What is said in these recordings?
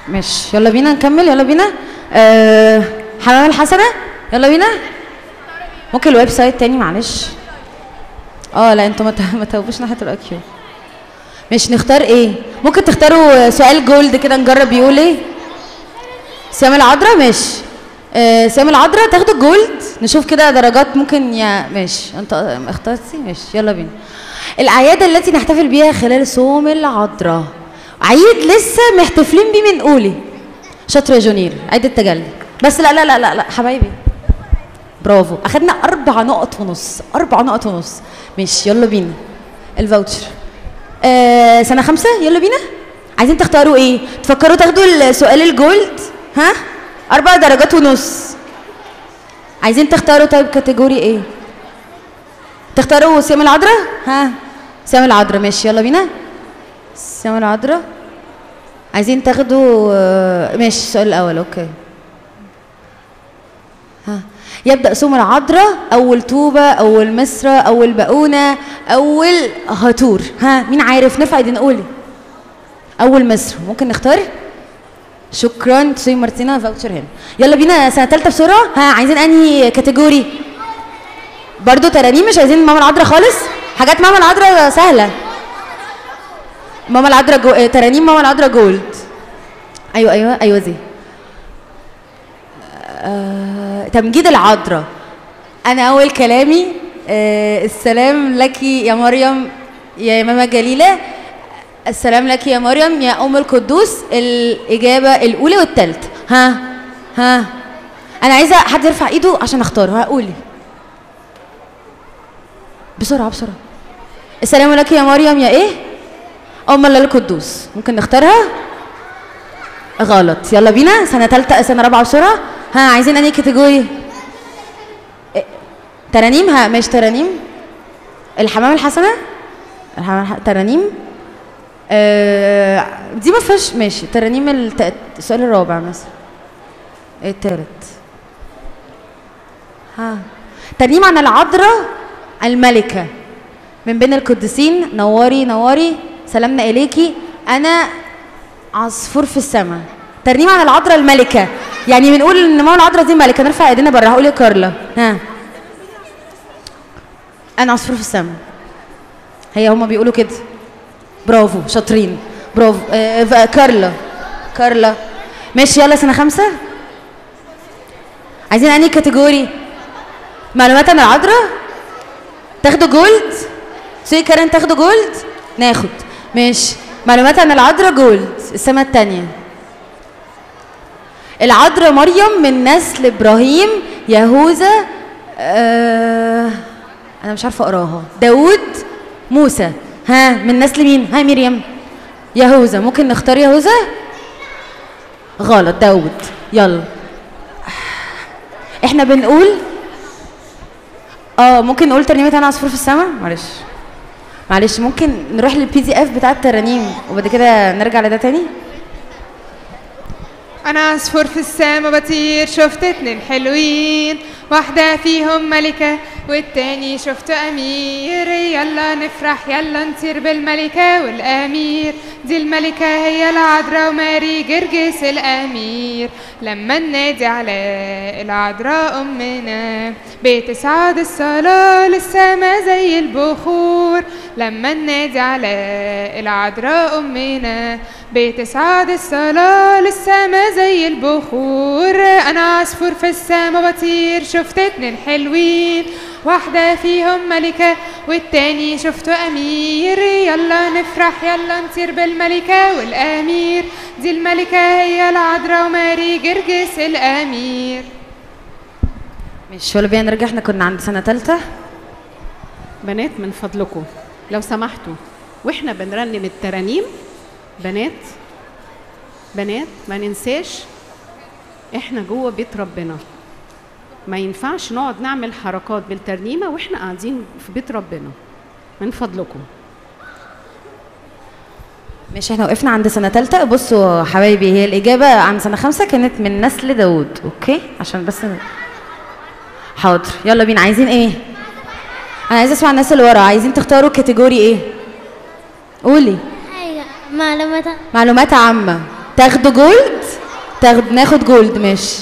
مش يلا بينا نكمل يلا بينا أه حمام الحسنة يلا بينا ممكن الويب سايت تاني معلش اه لا انتوا ما ت- ما توبوش ناحية الاي كيو مش نختار ايه ممكن تختاروا سؤال جولد كده نجرب يقول ايه سيام العذراء ماشي آه سيام العذراء تاخدوا الجولد نشوف كده درجات ممكن يا ماشي انت اخترتي ماشي يلا بينا الاعياد التي نحتفل بها خلال صوم العذراء عيد لسه محتفلين بيه من اولي شاطر يا جونير عيد التجلي بس لا لا لا لا, لا حبايبي برافو اخدنا اربع نقط ونص اربع نقط ونص ماشي يلا بينا الفاوتشر آه سنه خمسة يلا بينا عايزين تختاروا ايه تفكروا تاخدوا السؤال الجولد ها اربع درجات ونص عايزين تختاروا طيب كاتيجوري ايه تختاروا سيام العذراء ها سيام العذراء ماشي يلا بينا سيام العذراء عايزين تاخدوا آه، ماشي السؤال الاول اوكي ها يبدأ صوم العذراء أول طوبة أول مصرة أول بقونة أول هاتور ها مين عارف نفع دي نقول أول مصر ممكن نختار شكرا تسوي مارتينا فاوتشر هنا يلا بينا سنة تالتة بسرعة ها عايزين أنهي كاتيجوري برضو ترانيم مش عايزين ماما العذراء خالص حاجات ماما العذراء سهلة ماما العذراء جو... آه، ترانيم ماما العذراء جولد ايوه ايوه ايوه دي آه، تمجيد العذراء انا اول كلامي آه، السلام لك يا مريم يا ماما جليله السلام لك يا مريم يا ام القدوس الاجابه الاولى والثالثه ها ها انا عايزه حد يرفع ايده عشان اختار ها قولي بسرعه بسرعه السلام لك يا مريم يا ايه ام الله القدوس ممكن نختارها غلط يلا بينا سنه ثالثه سنه رابعه بسرعه ها عايزين انهي كاتيجوري إيه، ترانيم ها مش ترانيم الحمام الحسنه الحمام الح... ترانيم آه دي ما فيهاش ماشي ترانيم الت... السؤال الرابع مثلا ايه التالت ها ترنيم عن العذراء الملكه من بين القديسين نوري نوري سلامنا اليكي انا عصفور في السماء ترنيم عن العذراء الملكه يعني بنقول ان ماما العذراء دي ملكه نرفع ايدينا بره هقول يا كارلا ها انا عصفور في السماء هي هما بيقولوا كده برافو شاطرين برافو آه ف- كارلا كارلا ماشي يلا سنه خمسه عايزين انهي كاتيجوري معلومات عن العذراء تاخدوا جولد سي كارن تاخدوا جولد ناخد ماشي معلومات عن العذراء جولد السنه الثانيه العذراء مريم من نسل ابراهيم يهوذا آه انا مش عارفه اقراها داوود موسى ها من نسل مين ها مريم يهوذا ممكن نختار يهوذا غلط داوود يلا احنا بنقول اه ممكن نقول ترنيمه انا عصفور في السماء معلش معلش ممكن نروح للبي دي اف بتاع الترانيم وبعد كده نرجع لده تاني أنا عصفور في السما بطير شفت اتنين حلوين واحدة فيهم ملكة والتاني شفته أمير يلا نفرح يلا نطير بالملكة والأمير دي الملكة هي العذراء وماري جرجس الأمير لما ننادي على العذراء أمنا بتصعد الصلاة للسما زي البخور لما ننادي على العذراء أمنا بتصعد الصلاة للسما زي البخور أنا عصفور في السما بطير شفت اتنين حلوين واحدة فيهم ملكة والتاني شفته أمير يلا نفرح يلا نطير بالملكة والأمير دي الملكة هي العذراء وماري جرجس الأمير مش ولا بينا نرجع احنا كنا عند سنه ثالثه بنات من فضلكم لو سمحتوا واحنا بنرنم الترانيم بنات بنات ما ننساش احنا جوه بيت ربنا ما ينفعش نقعد نعمل حركات بالترنيمه واحنا قاعدين في بيت ربنا من فضلكم مش احنا وقفنا عند سنه ثالثه بصوا حبايبي هي الاجابه عن سنه خمسه كانت من نسل داوود اوكي عشان بس حاضر يلا بينا عايزين ايه انا عايزه اسمع الناس اللي ورا عايزين تختاروا كاتيجوري ايه قولي حاجة معلومات معلومات عامه تاخدوا جولد تاخد ناخد جولد ماشي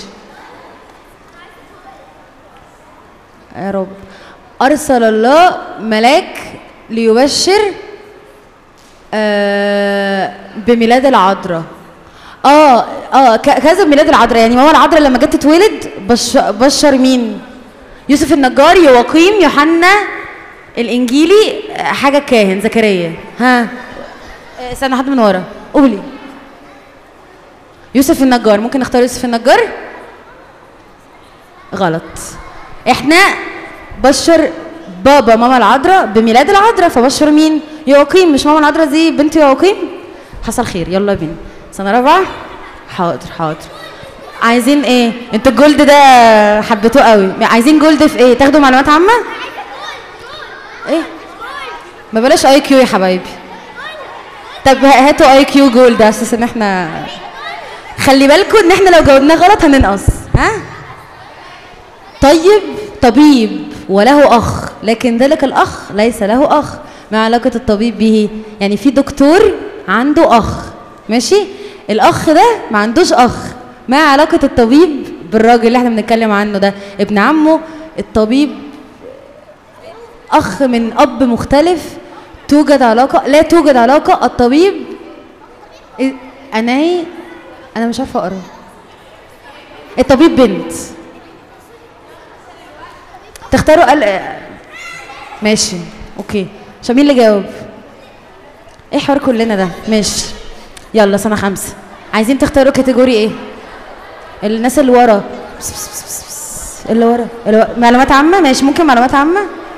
يا رب أرسل الله ملاك ليبشر آه بميلاد العذراء اه اه ك- كذا بميلاد العذراء يعني ماما العذراء لما جت تتولد بش بشر مين يوسف النجار يواقيم يوحنا الانجيلي آه، حاجه كاهن زكريا ها آه، استنى حد من ورا قولي يوسف النجار ممكن نختار يوسف النجار غلط احنا بشر بابا ماما العذراء بميلاد العذراء فبشر مين يواقيم مش ماما العذراء دي بنت يواقيم حصل خير يلا بينا سنه رابعه حاضر حاضر عايزين ايه انتوا الجولد ده حبيتوه قوي عايزين جولد في ايه تاخدوا معلومات عامه ايه ما بلاش اي كيو يا حبايبي طب هاتوا اي كيو جولد على اساس ان احنا خلي بالكم ان احنا لو جاوبناه غلط هننقص ها طيب طبيب وله اخ لكن ذلك الاخ ليس له اخ ما علاقه الطبيب به يعني في دكتور عنده اخ ماشي الاخ ده ما عندوش اخ ما علاقه الطبيب بالراجل اللي احنا بنتكلم عنه ده ابن عمه الطبيب اخ من اب مختلف توجد علاقه لا توجد علاقه الطبيب إيه- انا ايه انا مش عارفه اقرا الطبيب بنت تختاروا قال ماشي اوكي عشان مين اللي جاوب ايه حوار كلنا ده ماشي يلا سنه خمسة عايزين تختاروا كاتيجوري ايه الناس اللي ورا بس بس بس بس بس. اللي ورا اللي ورا. معلومات عامه ماشي ممكن معلومات عامه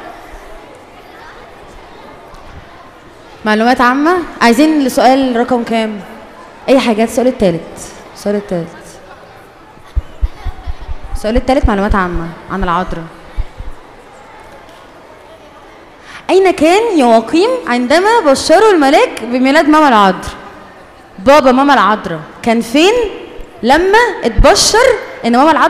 معلومات عامه عايزين لسؤال رقم كام اي حاجه السؤال الثالث السؤال الثالث السؤال الثالث معلومات عامه عن العذراء أين كان يواقيم عندما بشروا الملاك بميلاد ماما العذراء؟ بابا ماما العذراء كان فين لما اتبشر إن ماما العذراء